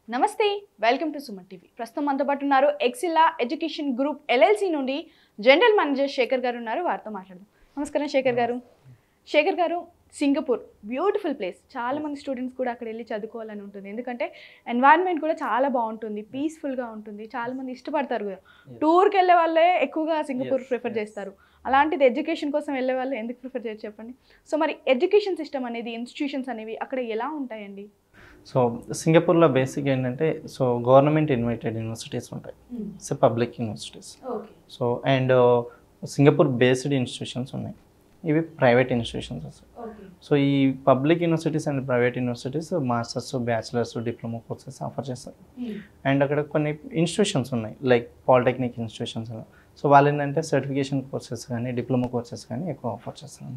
నమస్తే welcome to Suman TV ప్రస్తుతం మనతో పాటు ఉన్నారు ఎక్సిలా ఎడ్యుకేషన్ గ్రూప్ ఎల్ఎల్సి నుండి జనరల్ మేనేజర్ శేఖర్ గారు ఉన్నారు వారితో మాట్లాడదాం నమస్కారం శేఖర్ గారు శేఖర్ గారు సింగపూర్ బ్యూటిఫుల్ ప్లేస్ చాలా మంది స్టూడెంట్స్ కూడా అక్కడ వెళ్ళి చదువుకోవాలని ఉంటుంది ఎందుకంటే ఎన్వైరన్మెంట్ కూడా చాలా బాగుంటుంది పీస్ఫుల్గా ఉంటుంది చాలా మంది ఇష్టపడతారు కూడా టూర్కి వెళ్ళే వాళ్ళే ఎక్కువగా సింగపూర్ Yes, ప్రిఫర్ yes. చేస్తారు అలాంటిది ఎడ్యుకేషన్ కోసం వెళ్ళే వాళ్ళు ఎందుకు ప్రిఫర్ చేయొచ్చు చెప్పండి సో మరి ఎడ్యుకేషన్ సిస్టమ్ అనేది ఇన్స్టిట్యూషన్స్ అనేవి అక్కడ ఎలా ఉంటాయండి సో సింగపూర్లో బేసిక్ ఏంటంటే సో గవర్నమెంట్ ఇన్వైటెడ్ యూనివర్సిటీస్ ఉంటాయి so public universities okay so and Singapore based institutions ఉన్నాయి ఇవి ప్రైవేట్ ఇన్స్టిట్యూషన్స్ వస్తాయి ఓకే సో ఈ public universities and private universities masters bachelors diploma courses offer చేస్తారు అండ్ అక్కడ కొన్ని ఇన్స్టిట్యూషన్స్ ఉన్నాయి లైక్ పాలిటెక్నిక్ ఇన్స్టిట్యూషన్స్ సో వాళ్ళు ఏంటంటే సర్టిఫికేషన్ కోర్సెస్ కానీ డిప్లొమా కోర్సెస్ కానీ ఎక్కువ ఆఫర్ చేస్తారు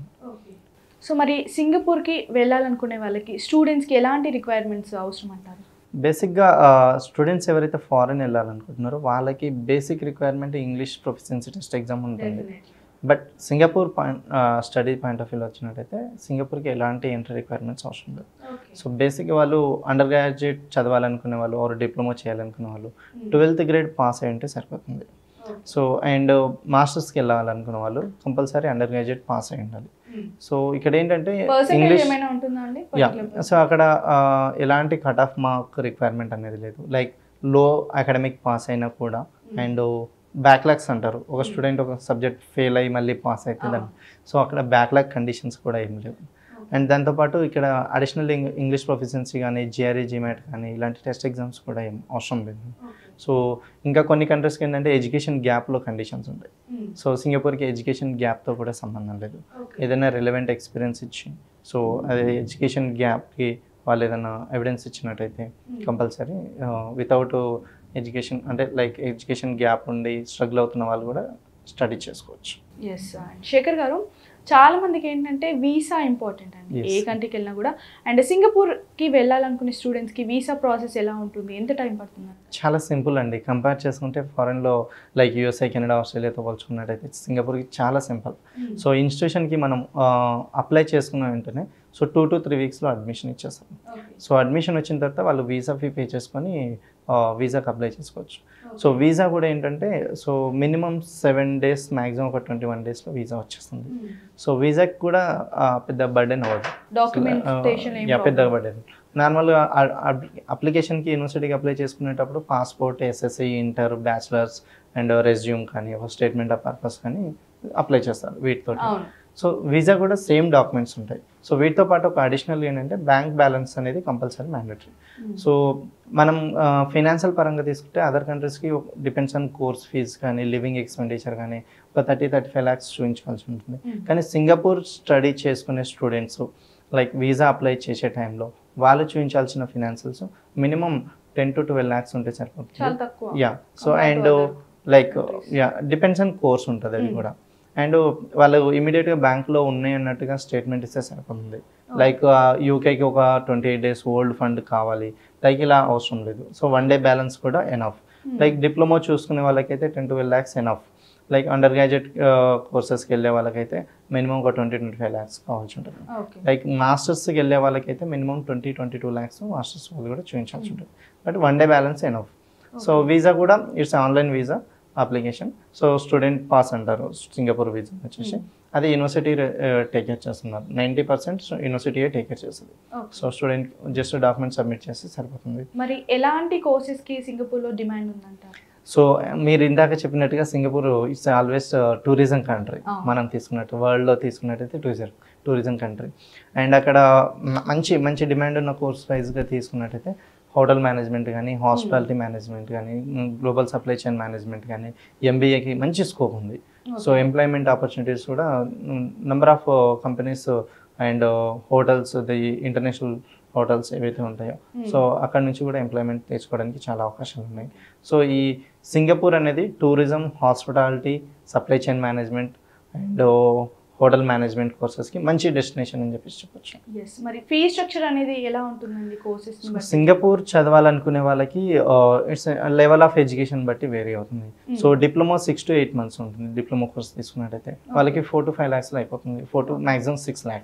సో మరి సింగపూర్కి వెళ్ళాలనుకునే వాళ్ళకి స్టూడెంట్స్కి ఎలాంటి రిక్వైర్మెంట్స్ అవసరం అంటారు బేసిక్గా స్టూడెంట్స్ ఎవరైతే ఫారెన్ వెళ్ళాలనుకుంటున్నారో వాళ్ళకి basic requirement English proficiency test exam ఉంటుంది but Singapore point study point of వ్యూలో వచ్చినట్టయితే సింగపూర్కి ఎలాంటి ఎంట్రీ రిక్వైర్మెంట్స్ అవసరం లేదు సో బేసిక్గా వాళ్ళు అండర్ గ్రాడ్యుయేట్ చదవాలనుకునే వాళ్ళు ఆర్ డిప్లొమా చేయాలనుకునే వాళ్ళు ట్వెల్త్ గ్రేడ్ పాస్ అయి ఉంటే సరిపోతుంది సో అండ్ మాస్టర్స్కి వెళ్ళాలనుకునే వాళ్ళు కంపల్సరీ అండర్ గ్రాడ్యుయేట్ పాస్ అయి ఉండాలి సో ఇక్కడ ఏంటంటే పర్సంటేజ్ ఇంగ్లీష్ ఏమైనా ఉంటుందా అండి యా Particular సో అక్కడ ఆ, ఎలాంటి కట్ ఆఫ్ మార్క్ రిక్వైర్మెంట్ అనేది లేదు లైక్ లో అకాడమిక్ పాస్ అయినా కూడా అండ్ బ్యాక్లాగ్స్ అంటారు ఒక స్టూడెంట్ ఒక సబ్జెక్ట్ ఫెయిల్ అయ్యి మళ్ళీ పాస్ అవుతుందని సో అక్కడ బ్యాక్లాగ్ కండిషన్స్ కూడా ఏం లేవు అండ్ దాంతోపాటు ఇక్కడ అడిషనల్ ఇంగ్లీష్ ప్రొఫిషియన్సీ కానీ జిఆర్ఈ జీమాట్ కానీ ఇలాంటి టెస్ట్ ఎగ్జామ్స్ కూడా ఏం అవసరం లేదు సో ఇంకా కొన్ని కంట్రీస్కి ఏంటంటే ఎడ్యుకేషన్ గ్యాప్లో కండిషన్స్ ఉంటాయి సో సింగపూర్కి ఎడ్యుకేషన్ గ్యాప్తో కూడా సంబంధం లేదు ఏదైనా రిలవెంట్ ఎక్స్పీరియన్స్ ఇచ్చి సో అదే ఎడ్యుకేషన్ గ్యాప్కి వాళ్ళు ఏదైనా ఎవిడెన్స్ ఇచ్చినట్టయితే కంపల్సరీ వితౌట్ ఎడ్యుకేషన్ అంటే లైక్ ఎడ్యుకేషన్ గ్యాప్ ఉండి స్ట్రగుల్ అవుతున్న వాళ్ళు కూడా స్టడీ చేసుకోవచ్చు ఎస్ శేఖర్ గారు చాలా మందికి ఏంటంటే వీసా ఇంపార్టెంట్ అండి Yes. ఏ కంట్రీకి వెళ్ళినా కూడా అండ్ సింగపూర్కి వెళ్ళాలనుకునే స్టూడెంట్స్కి వీసా ప్రాసెస్ ఎలా ఉంటుంది ఎంత టైం పడుతుంది చాలా సింపుల్ అండి కంపేర్ చేసుకుంటే ఫారెన్లో లైక్ యూఎస్ఏ కెనడా ఆస్ట్రేలియాతో పోల్చుకున్నట్టయితే సింగపూర్కి చాలా సింపుల్ సో ఇన్స్టిట్యూషన్కి మనం అప్లై చేసుకున్న వెంటనే సో టూ టు త్రీ వీక్స్లో అడ్మిషన్ ఇచ్చేస్తాం సో అడ్మిషన్ వచ్చిన తర్వాత వాళ్ళు వీసా ఫీ పే చేసుకొని వీసాకి అప్లై చేసుకోవచ్చు సో వీసా కూడా ఏంటంటే so minimum seven days maximum ఒక ట్వంటీ వన్ డేస్లో వీసా వచ్చేస్తుంది సో వీసాకి కూడా ఆ, పెద్ద బర్డెన్ అవ్వదు డాక్యుమెంటేషన్ యా పెద్ద బర్డెన్ నార్మల్గా అప్లికేషన్కి యూనివర్సిటీకి అప్లై చేసుకునేటప్పుడు passport SSC inter bachelors and resume కానీ ఒక స్టేట్మెంట్ ఆఫ్ పర్పస్ కానీ అప్లై చేస్తారు వీటితో అవును సో వీసా కూడా సేమ్ డాక్యుమెంట్స్ ఉంటాయి సో వీటితో పాటు ఒక అడిషనల్ ఏంటంటే బ్యాంక్ బ్యాలెన్స్ అనేది కంపల్సరీ మ్యాండటరీ సో మనం ఫైనాన్షియల్ పరంగా తీసుకుంటే అదర్ కంట్రీస్కి డిపెండ్స్ ఆన్ కోర్స్ ఫీజ్ కానీ లివింగ్ ఎక్స్పెండిచర్ కానీ ఒక థర్టీ థర్టీ ఫైవ్ ల్యాక్స్ చూపించాల్సి ఉంటుంది కానీ సింగపూర్ స్టడీ చేసుకునే స్టూడెంట్స్ లైక్ వీసా అప్లై చేసే టైంలో వాళ్ళు చూపించాల్సిన financials minimum ten to twelve lakhs ఉంటే చాలా సరిపోతుంది తక్కువ yeah so Compared to and other like countries. Yeah depends on course ఉంటుంది అది Hmm. కూడా అండ్ వాళ్ళు ఇమీడియట్గా బ్యాంక్లో ఉన్నాయి అన్నట్టుగా స్టేట్మెంట్ ఇస్తే సరిపోతుంది లైక్ యూకేకి ఒక twenty eight days old fund కావాలి లైక్ ఇలా అవసరం లేదు సో వన్ డే బ్యాలెన్స్ కూడా ఎనఫ్ లైక్ డిప్లొమా చూసుకునే వాళ్ళకైతే ten twelve lakhs enough like undergraduate కోర్సెస్కి వెళ్ళే వాళ్ళకైతే మినిమం ఒక ట్వంటీ ట్వంటీ ఫైవ్ ల్యాక్స్ కావాల్సి ఉంటుంది ఓకే లైక్ మాస్టర్స్కి వెళ్ళే వాళ్ళకైతే minimum twenty twenty two lakhs masters వాళ్ళు కూడా చూపించాల్సి ఉంటుంది but one day balance enough so visa కూడా it's online visa application so student pass అంటారు సింగపూర్ వీసా వచ్చేసి అది యూనివర్సిటీ టేక్ కేర్ చేస్తున్నారు నైంటీ పర్సెంట్ యూనివర్సిటీయే టేక్ కేర్ చేస్తుంది so student just document submit చేస్తే సరిపోతుంది మరి ఎలాంటి కోర్సెస్కి సింగపూర్లో డిమాండ్ ఉందంటారు సో మీరు ఇందాక చెప్పినట్టుగా Singapore it's always tourism country Ah. మనం తీసుకున్నట్టు వరల్డ్లో తీసుకున్నట్టయితే టూరిజం టూరిజం కంట్రీ అండ్ అక్కడ మ- మంచి మంచి డిమాండ్ ఉన్న కోర్స్ వైజ్గా తీసుకున్నట్టయితే హోటల్ మేనేజ్మెంట్ కానీ హాస్పిటాలిటీ మేనేజ్మెంట్ కానీ గ్లోబల్ సప్లై చైన్ మేనేజ్మెంట్ కానీ ఎంబీఏకి మంచి స్కోప్ ఉంది సో ఎంప్లాయ్మెంట్ ఆపర్చునిటీస్ కూడా number of companies and hotels the international hotels ఏవైతే ఉంటాయో సో అక్కడ నుంచి కూడా ఎంప్లాయ్మెంట్ తెచ్చుకోవడానికి చాలా అవకాశాలు ఉన్నాయి సో ఈ సింగపూర్ అనేది tourism hospitality supply chain management and hotel management కోర్సెస్కి మంచి డెస్టినేషన్ అని చెప్పేసి చెప్పొచ్చు ఎస్ మరి ఫీ స్ట్రక్చర్ అనేది ఎలా ఉంటుందండి కోర్సెస్ సింగపూర్ చదవాలనుకునే వాళ్ళకి ఇట్స్ లెవెల్ ఆఫ్ ఎడ్యుకేషన్ బట్టి వేరీ అవుతుంది so diploma six to eight months ఉంటుంది డిప్లొమా కోర్స్ తీసుకున్నట్టయితే వాళ్ళకి ఫోర్ టు ఫైవ్ ల్యాక్స్లో అయిపోతుంది four to maximum six lakhs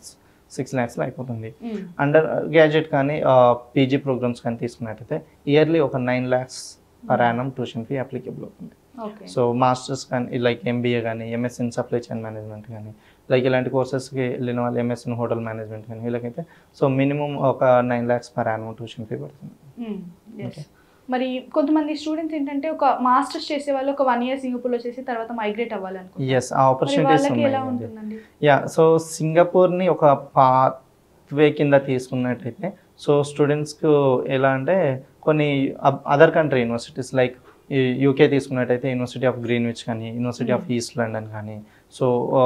six ల్యాక్స్లో అయిపోతుంది అండర్ గ్రాడ్యుయేట్ కానీ పీజీ ప్రోగ్రామ్స్ కానీ తీసుకున్నట్టయితే ఇయర్లీ ఒక nine lakhs per annum tuition fee applicable అవుతుంది ఓకే సో మాస్టర్స్ కానీ లైక్ ఎంబీఏ కానీ MS in supply chain management కానీ లైక్ ఇలాంటి కోర్సెస్కి వెళ్ళిన వాళ్ళు ఎంఎస్ ఇన్ హోటల్ మేనేజ్మెంట్ కానీ వీళ్ళకైతే సో మినిమం ఒక nine lakhs per annum tuition fee పడుతుంది ఎస్ మరి కొంతమంది స్టూడెంట్స్ ఏంటంటే ఒక మాస్టర్స్ చేసే వాళ్ళు ఒక వన్ ఇయర్ సింగపూర్లో చేసి తర్వాత మైగ్రేట్ అవ్వాలనుకుంటారు ఎస్ ఆ మరి ఆపర్చునిటీస్ వాళ్ళకి ఎలా ఉన్నాయండి ఉంటుందండి యా సో సింగపూర్ని ఒక పాత్వే కింద తీసుకున్నట్టయితే సో స్టూడెంట్స్కు ఎలా అంటే కొన్ని other country universities like UK తీసుకున్నట్టయితే యూనివర్సిటీ ఆఫ్ గ్రీన్విచ్ కానీ యూనివర్సిటీ ఆఫ్ ఈస్ట్ లండన్ కానీ సో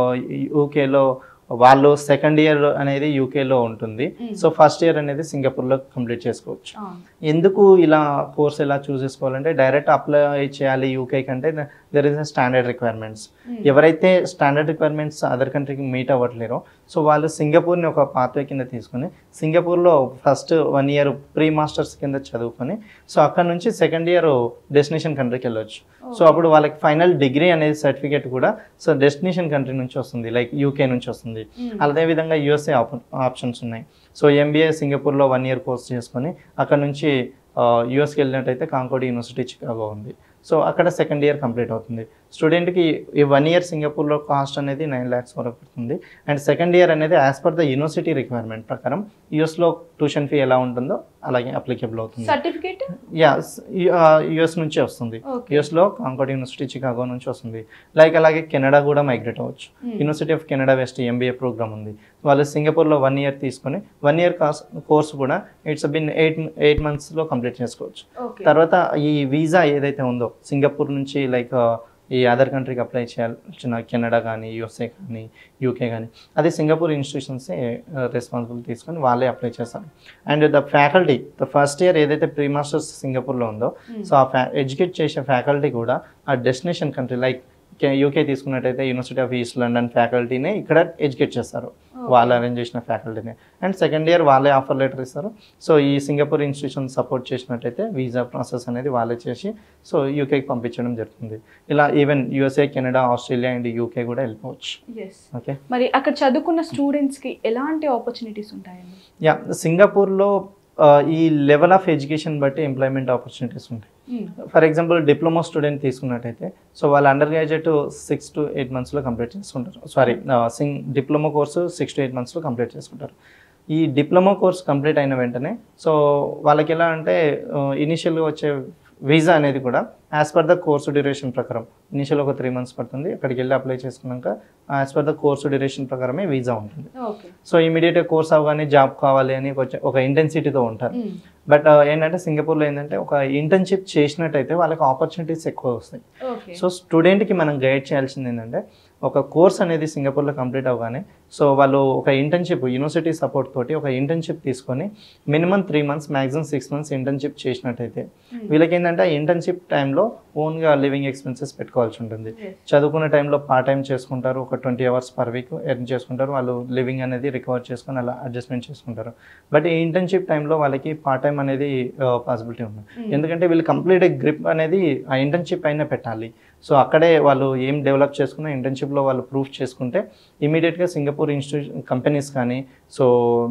యూకేలో వాళ్ళు సెకండ్ ఇయర్ అనేది యూకేలో ఉంటుంది Mm. సో ఫస్ట్ ఇయర్ అనేది సింగపూర్లో కంప్లీట్ చేసుకోవచ్చు అవును. ఎందుకు ఇలా కోర్స్ ఎలా చూస్ చేసుకోవాలంటే డైరెక్ట్ అప్లై చేయాలి యూకే కంటే there is a standard requirements Mm. ఎవరైతే స్టాండర్డ్ రిక్వైర్మెంట్స్ అదర్ కంట్రీకి మీట్ అవ్వట్లేరో సో వాళ్ళు సింగపూర్ని ఒక పాత్వే కింద తీసుకుని సింగపూర్లో first one year pre masters కింద చదువుకొని సో అక్కడ నుంచి సెకండ్ ఇయర్ డెస్టినేషన్ కంట్రీకి వెళ్ళొచ్చు సో అప్పుడు వాళ్ళకి ఫైనల్ డిగ్రీ అనేది సర్టిఫికేట్ కూడా సో డెస్టినేషన్ కంట్రీ నుంచి వస్తుంది లైక్ యూకే నుంచి వస్తుంది Mm. అదే విధంగా యూఎస్ఏ ఆప్షన్స్ ఉన్నాయి సో ఎంబీఏ సింగపూర్లో వన్ ఇయర్ కోర్స్ చేసుకొని అక్కడ నుంచి యూఎస్కి వెళ్ళినట్టయితే కాంకోడి యూనివర్సిటీ చికాగో ఉంది సో అక్కడ సెకండ్ ఇయర్ కంప్లీట్ అవుతుంది స్టూడెంట్కి ఈ వన్ ఇయర్ సింగపూర్లో కాస్ట్ అనేది నైన్ ల్యాక్స్ వరకు పడుతుంది అండ్ సెకండ్ ఇయర్ అనేది as per the university requirement ప్రకారం యూఎస్లో ట్యూషన్ ఫీ ఎలా ఉంటుందో అలాగే అప్లికేబుల్ అవుతుంది సర్టిఫికేట్ యా యుఎస్ నుంచే వస్తుంది ఓకే యుఎస్లో కాంకోడ్ యూనివర్సిటీ చికాగో నుంచి వస్తుంది లైక్ అలాగే కెనడా కూడా మైగ్రేట్ అవ్వచ్చు university of Canada west MBA program ఉంది వాళ్ళు సింగపూర్లో వన్ ఇయర్ తీసుకొని వన్ ఇయర్ కాస్ కోర్స్ కూడా ఇట్స్ బిన్ ఎయిట్ ఎయిట్ మంత్స్లో కంప్లీట్ చేసుకోవచ్చు ఓకే తర్వాత ఈ వీసా ఏదైతే ఉందో సింగపూర్ నుంచి లైక్ ఈ అదర్ కంట్రీకి అప్లై చేయాల్సిన కెనడా కానీ యూఎస్ఏ కానీ యూకే కానీ అది సింగపూర్ ఇన్స్టిట్యూషన్సే రెస్పాన్సిబుల్ తీసుకొని వాళ్ళే అప్లై చేస్తారు and the faculty the first year ఏదైతే ప్రీ మాస్టర్స్ సింగపూర్లో ఉందో సో ఆ ఫ్యా ఎడ్యుకేట్ చేసే ఫ్యాకల్టీ కూడా ఆ డెస్టినేషన్ కంట్రీ లైక్ యూకే తీసుకున్నట్టయితే యూనివర్సిటీ ఆఫ్ ఈస్ట్ లండన్ ఫ్యాకల్టీనే ఇక్కడ ఎడ్యుకేట్ చేస్తారు వాళ్ళు అరేంజ్ చేసిన ఫ్యాకల్టీనే అండ్ సెకండ్ ఇయర్ వాళ్ళే ఆఫర్ లెటర్ ఇస్తారు సో ఈ సింగపూర్ ఇన్స్టిట్యూషన్ సపోర్ట్ చేసినట్టయితే వీసా ప్రాసెస్ అనేది వాళ్ళే చేసి సో యూకేకి పంపించడం జరుగుతుంది ఇలా even USA Canada Australia and UK కూడా వెళ్ళిపోవచ్చు ఎస్ ఓకే మరి అక్కడ చదువుకున్న స్టూడెంట్స్ కి ఎలాంటి ఆపర్చునిటీస్ ఉంటాయండి యా సింగపూర్లో ఆ, ఈ లెవెల్ ఆఫ్ ఎడ్యుకేషన్ బట్టి ఎంప్లాయ్మెంట్ ఆపర్చునిటీస్ ఉంటాయి ఫర్ ఎగ్జాంపుల్ డిప్లొమా స్టూడెంట్ తీసుకున్నట్టయితే సో వాళ్ళు undergraduate six to eight మంత్స్లో కంప్లీట్ చేసుకుంటారు సారీ సింగ్ diploma course six to eight మంత్స్లో కంప్లీట్ చేసుకుంటారు ఈ డిప్లొమా కోర్స్ కంప్లీట్ అయిన వెంటనే సో వాళ్ళకి ఎలా అంటే ఇనిషియల్గా వచ్చే వీసా అనేది కూడా as per the course duration ప్రకారం ఇనిషియల్ ఒక త్రీ మంత్స్ పడుతుంది అక్కడికి వెళ్ళి అప్లై చేసుకున్నాక as per the course duration ప్రకారమే వీసా ఉంటుంది ఓకే సో ఇమీడియట్గా కోర్స్ అవ్వగానే జాబ్ కావాలి అని ఒక ఒక ఇంటెన్సిటీతో ఉంటారు బట్ ఏంటంటే సింగపూర్లో ఏంటంటే ఒక ఇంటర్న్షిప్ చేసినట్టయితే వాళ్ళకి ఆపర్చునిటీస్ ఎక్కువ వస్తాయి ఓకే సో స్టూడెంట్కి మనం గైడ్ చేయాల్సింది ఏంటంటే ఒక కోర్స్ అనేది సింగపూర్లో కంప్లీట్ అవ్వగానే సో వాళ్ళు ఒక ఇంటర్న్షిప్ యూనివర్సిటీ సపోర్ట్ తోటి ఒక ఇంటర్న్షిప్ తీసుకొని minimum three months maximum six months internship చేసినట్టయితే వీళ్ళకి ఏంటంటే ఇంటర్న్షిప్ టైంలో ఓన్గా లివింగ్ ఎక్స్పెన్సెస్ పెట్టుకోవాల్సి ఉంటుంది చదువుకునే టైంలో పార్ట్ టైం చేసుకుంటారు ఒక twenty hours per week earn చేసుకుంటారు వాళ్ళు లివింగ్ అనేది రికవర్ చేసుకొని అలా అడ్జస్ట్మెంట్ చేసుకుంటారు బట్ ఈ ఇంటర్న్షిప్ టైంలో వాళ్ళకి పార్ట్ టైం అనేది పాసిబిలిటీ ఉంది ఎందుకంటే వీళ్ళు కంప్లీట్ గ్రిప్ అనేది ఆ ఇంటర్న్షిప్ అయినా పెట్టాలి సో అక్కడే వాళ్ళు ఏం డెవలప్ చేసుకున్న ఇంటర్న్షిప్లో వాళ్ళు ప్రూఫ్ చేసుకుంటే ఇమీడియట్గా సింగపూర్ ఇన్స్టిట్యూషన్ కంపెనీస్ కానీ సో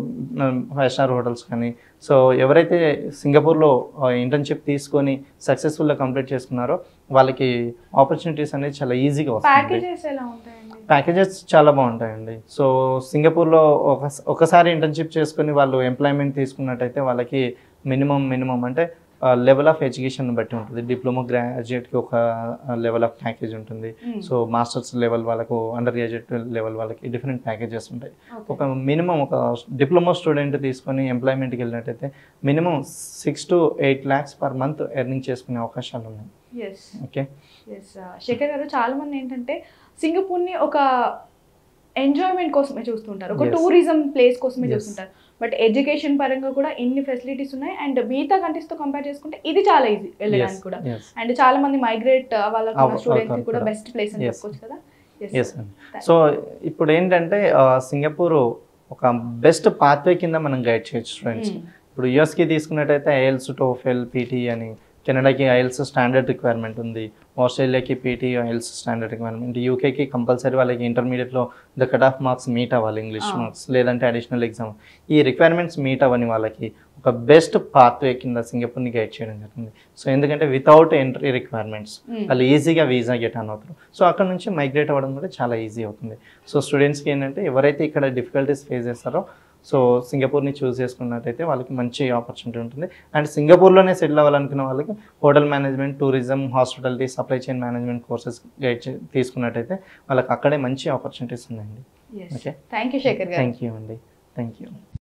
ఫైవ్ స్టార్ హోటల్స్ కానీ సో ఎవరైతే సింగపూర్లో ఇంటర్న్షిప్ తీసుకొని సక్సెస్ఫుల్గా కంప్లీట్ చేసుకున్నారో వాళ్ళకి ఆపర్చునిటీస్ అనేది చాలా ఈజీగా వస్తుంది ప్యాకేజెస్ ఎలా ఉంటాయండి ప్యాకేజెస్ చాలా బాగుంటాయండి సో సింగపూర్లో ఒక ఒకసారి ఇంటర్న్షిప్ చేసుకుని వాళ్ళు ఎంప్లాయ్మెంట్ తీసుకున్నట్టయితే వాళ్ళకి మినిమం మినిమం అంటే లెవెల్ ఆఫ్ ఎడ్యుకేషన్ బట్టి ఉంటుంది డిప్లొమా గ్రాడ్యుయేట్కి ఒక లెవెల్ ఆఫ్ ప్యాకేజ్ ఉంటుంది సో మాస్టర్స్ లెవెల్ వాళ్ళకు అండర్ గ్రాడ్యుయేట్ లెవెల్ వాళ్ళకి డిఫరెంట్ ప్యాకేజెస్ ఉంటాయి ఒక మినిమం ఒక డిప్లొమా స్టూడెంట్ తీసుకొని ఎంప్లాయ్మెంట్కి వెళ్ళినట్టయితే minimum six to eight lakhs per month earning చేసుకునే అవకాశాలు ఉన్నాయి ఎస్ ఓకే ఎస్ శేఖర్ గారు చాలా మంది ఏంటంటే సింగపూర్ని ఒక ఎంజాయ్మెంట్ కోసమే చూస్తుంటారు ఒక Yes. టూరిజం ప్లేస్ కోసమే Yes. చూస్తుంటారు బట్ ఎడ్యుకేషన్ పరంగా కూడా ఇన్ని ఫెసిలిటీస్ ఉన్నాయి అండ్ మిగతా కంట్రీస్ తో కంపేర్ చేసుకుంటే ఇది చాలా ఈజీ వెళ్ళడానికి కూడా ఎస్ అండ్ చాలా మంది మైగ్రేట్ వాళ్ళ అవ- స్టూడెంట్స్ అవుతారు కూడా కూడా. బెస్ట్ ప్లేస్ అని Yes. చెప్పుకోవచ్చు కదా ఎస్ అండి సో ఇప్పుడు ఏంటంటే ఆ, సింగపూర్ ఒక బెస్ట్ పాత్వే కింద మనం గైడ్ చేయొచ్చు స్టూడెంట్స్ ఇప్పుడు యూఎస్కి తీసుకున్నట్టయితే ఐఎల్స్ టోఫెల్ పీటీ అని కెనడాకి ఐఎల్స్ స్టాండర్డ్ రిక్వైర్మెంట్ ఉంది ఆస్ట్రేలియాకి పీటీ ఐఎల్స్ స్టాండర్డ్ రిక్వైర్మెంట్ యూకేకి కంపల్సరీ వాళ్ళకి ఇంటర్మీడియట్లో the cut off marks meet అవ్వాలి ఇంగ్లీష్ Ah. మార్క్స్ లేదంటే అడిషనల్ ఎగ్జామ్ ఈ రిక్వైర్మెంట్స్ మీట్ అవ్వని వాళ్ళకి ఒక బెస్ట్ పాత్వే కింద సింగపూర్ని గైడ్ చేయడం జరుగుతుంది సో ఎందుకంటే వితౌట్ ఎంట్రీ రిక్వైర్మెంట్స్ Mm. వాళ్ళు ఈజీగా వీసా గెట్ ఆన్ అవుతారు సో అక్కడ నుంచి మైగ్రేట్ అవ్వడం కూడా చాలా ఈజీ అవుతుంది సో స్టూడెంట్స్కి ఏంటంటే ఎవరైతే ఇక్కడ డిఫికల్టీస్ ఫేస్ చేస్తారో సో సింగపూర్ని చూస్ చేసుకున్నట్టయితే వాళ్ళకి మంచి ఆపర్చునిటీ ఉంటుంది అండ్ సింగపూర్లోనే సెటిల్ అవ్వాలనుకున్న వాళ్ళకి hotel management tourism hospitality supply chain management courses guide తీసుకున్నట్టయితే వాళ్ళకి అక్కడే మంచి ఆపర్చునిటీస్ ఉన్నాయండి yes Okay. Thank you Shekhar garu thank you అండి థ్యాంక్ యూ